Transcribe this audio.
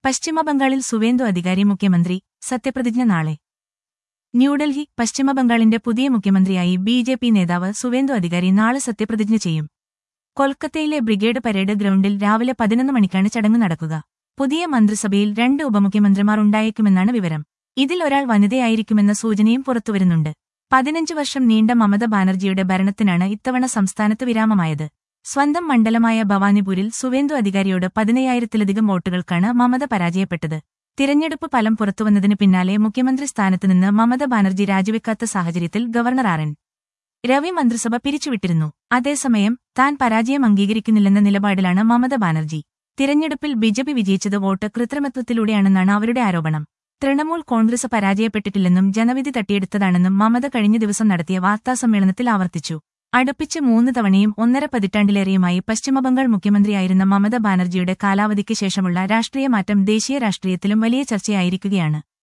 പശ്ചിമബംഗാളിൽ സുവേന്ദു അധികാരി മുഖ്യമന്ത്രി സത്യപ്രതിജ്ഞ നാളെ ന്യൂഡൽഹി പശ്ചിമബംഗാളിന്റെ പുതിയ മുഖ്യമന്ത്രിയായി ബി ജെ പി നേതാവ് സുവേന്ദു അധികാരി നാളെ സത്യപ്രതിജ്ഞ ചെയ്യും കൊൽക്കത്തയിലെ ബ്രിഗേഡ് പരേഡ് ഗ്രൗണ്ടിൽ രാവിലെ പതിനൊന്ന് മണിക്കാണ് ചടങ്ങ് നടക്കുക പുതിയ മന്ത്രിസഭയിൽ രണ്ട് ഉപമുഖ്യമന്ത്രിമാർ ഉണ്ടായേക്കുമെന്നാണ് വിവരം ഇതിൽ ഒരാൾ വനിതയായിരിക്കുമെന്ന സൂചനയും പുറത്തുവരുന്നുണ്ട് പതിനഞ്ച് വർഷം നീണ്ട മമത ബാനർജിയുടെ ഭരണത്തിനാണ് ഇത്തവണ സംസ്ഥാനത്ത് വിരാമമായത് സ്വന്തം മണ്ഡലമായ ഭവാനിപൂരിൽ സുവേന്ദു അധികാരിയോട് പതിനയ്യായിരത്തിലധികം വോട്ടുകൾക്കാണ് മമത പരാജയപ്പെട്ടത് തിരഞ്ഞെടുപ്പ് ഫലം പുറത്തുവന്നതിനു പിന്നാലെ മുഖ്യമന്ത്രി സ്ഥാനത്തുനിന്ന് മമത ബാനർജി രാജിവെക്കാത്ത സാഹചര്യത്തിൽ ഗവർണർ ആർ എൻ രവി മന്ത്രിസഭ പിരിച്ചുവിട്ടിരുന്നു അതേസമയം താൻ പരാജയം അംഗീകരിക്കുന്നില്ലെന്ന നിലപാടിലാണ് മമത ബാനർജി തിരഞ്ഞെടുപ്പിൽ ബിജെപി വിജയിച്ചത് വോട്ട് കൃത്രിമത്വത്തിലൂടെയാണെന്നാണ് അവരുടെ ആരോപണം തൃണമൂൽ കോൺഗ്രസ് പരാജയപ്പെട്ടിട്ടില്ലെന്നും ജനവിധി തട്ടിയെടുത്തതാണെന്നും മമത കഴിഞ്ഞ ദിവസം നടത്തിയ വാർത്താസമ്മേളനത്തിൽ ആവർത്തിച്ചു അടുപ്പിച്ച് മൂന്ന് തവണയും ഒന്നര പതിറ്റാണ്ടിലേറെയുമായി പശ്ചിമബംഗാൾ മുഖ്യമന്ത്രിയായിരുന്ന മമത ബാനർജിയുടെ കാലാവധിക്ക് ശേഷമുള്ള രാഷ്ട്രീയ മാറ്റം ദേശീയ രാഷ്ട്രീയത്തിലും വലിയ ചർച്ചയായിരിക്കുകയാണ്